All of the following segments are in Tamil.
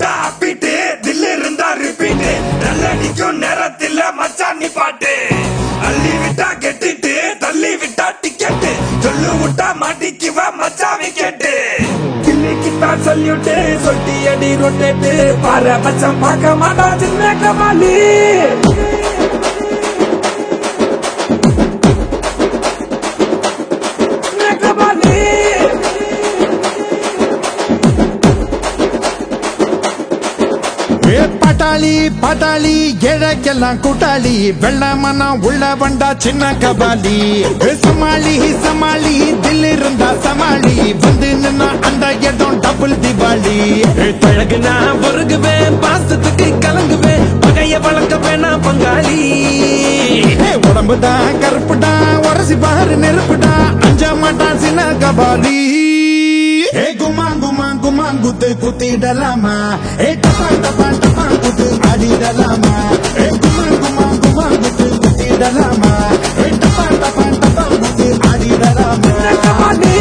விட்டா அப்பிட்டு தில்லு இருந்தா ரிப்பீட்டு நல்லடிக்கும் நேரத்தில் மச்சான் நீ பாட்டு அள்ளி விட்டா கெட்டிட்டு தள்ளி விட்டா டிக்கெட்டு சொல்லு விட்டா மாட்டிக்குவ மச்சா விக்கெட்டு கிள்ளிக்கிட்டா சொல்லிவிட்டு சொட்டி அடி ரொட்டேட்டு பாரு மச்சான் பார்க்க மாட்டா சின்ன கமாலி சின்ன கமாலி ஏ பட்டாளி பட்டாளி ஏழைக்கெல்லாம் கூட்டாளி வெள்ளமனா உள்ள வண்டா சின்ன கபாலி ஏ சமாளி சமாளி தில் இருந்தா சமாளி வந்து நின்னா அந்த இடம் டபுள் திவாலி ஏ பழகுனா பொறுகுவேன் பாசத்துக்கு கலங்குவேன் பகைய வளர்க்க வேணா பங்காளி ஏ உடம்புடா கருப்புடா உரசி பாரு நெருப்புடா அஞ்ச மாட்டான் சின்ன கபாலி ஏ குமா குமா குமா குத்து குத்திடலாமா ஏ டப்பா டப்பா டப்பா குத்து ஆடிடலாமா ஏ குமா குமா குமா குத்து குத்திடலாமா ஏ டப்பா டப்பா டப்பா குத்து ஆடிடலாமா கமாலி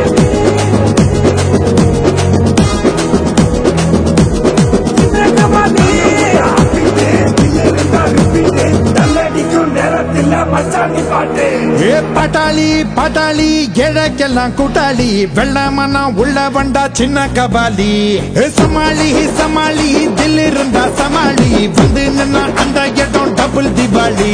சின்ன கமாலி அப்பிட்டு தில்லு இருந்தா ரிப்பீட்டு நல்லடிக்கும் நேரத்தில் மச்சான் நீ பாட்டு ஏ பட்டாளி பட்டாளி ஏழைக்கெல்லாம் கூட்டாளி வெள்ளமனா உள்ள வண்டா சின்ன கபாலி ஏ சமாளி சமாளி தில் இருந்தா சமாளி வந்து நின்னா அந்த இடம் டபுள் திவாலி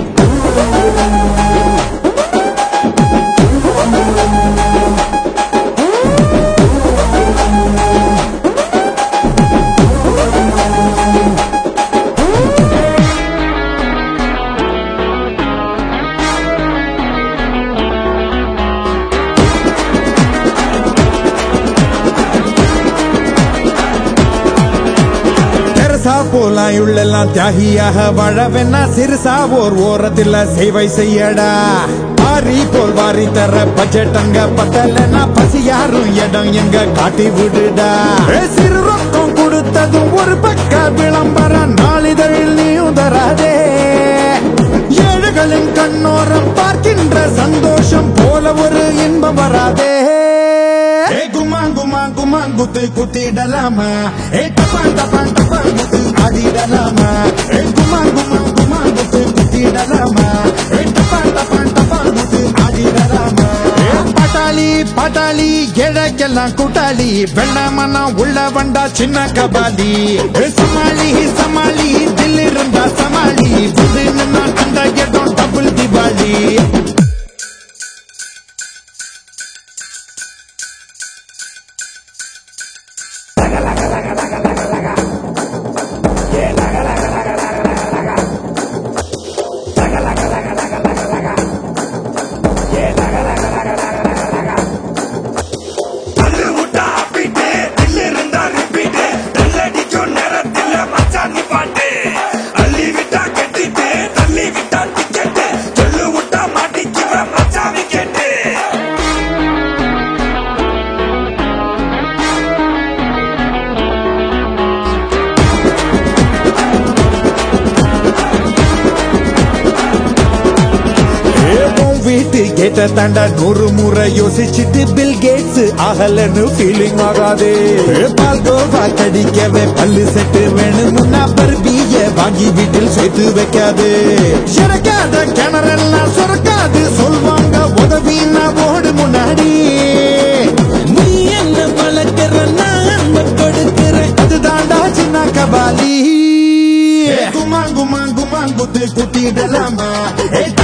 பெருசா போலாம் உள்ளெல்லாம் தியாகியாக வாழவென்னா சிறுசா ஓர் ஓரத்தில் சேவை செய்யடா வாரி போல் வாரி தர பட்ஜெட் அங்க பத்தலன்னா பசி யாரும் இடம் எங்க காட்டி விடுடா ஏ, சிறு ரொக்கம் கொடுத்ததும் ஒரு பக்க விளம்பரம் நாளிதழில் நீயும் தராதே ஏழுகளின் கண்ணோரம் பார்க்கின்ற சந்தோஷம் போல ஒரு இன்பம் வராதே ஏ குமா குமா குமா குத்து குத்திடலாமா ஏ டப்பா டப்பா டப்பா குத்து ஆடிடலாமா ஏ குமா குமா குமா குத்து குத்திடலாமா ஏ டப்பா டப்பா டப்பா குத்து ஆடிடலாமா ஏ பட்டாளி பட்டாளி ஏழைக்கெல்லாம் கூட்டாளி வெள்ளமனா உள்ள வண்டா சின்ன கபாலி ஏ சமாளி சமாளி தில் இருந்தா சமாளி புது நின்னா அந்த இடம் டபுள் திவாலி தள்ளு விட்டா அப்பிட்டு தில்லு இருந்தா ரிப்பீட்டு நல்லடிக்கும் நேரத்தில் மச்சான் நீ பாட்டு அள்ளி விட்டா கெட்டிட்டு தள்ளி விட்டா டிக்கெட்டு சொல்லு விட்டா மாட்டிக்குவ மச்சா விக்கெட்டு உன் வீட்டு கேட்ட தாண்டா நூறு முறை யோசிச்சுட்டு பில் கேட்ஸ் ஆகலன்னு ஃபீலிங் ஆகாதே பால் கோவா கடிக்கவே பல்லு செட்டு வேணும்னா பர்பிய வாங்கி வீட்டில் சேர்த்து வைக்காது சிறக்காத கிணறெல்லாம் சுரக்காது சொல்வாங்க உதவினா ஓடு முன்னாடி நீ என்ன வளர்க்கிற நான் அன்பை கொடுக்கிறேன் அதுதாண்டா சின்ன கபாலி குமா குமா குமா குத்து குத்திடலாமா ஏ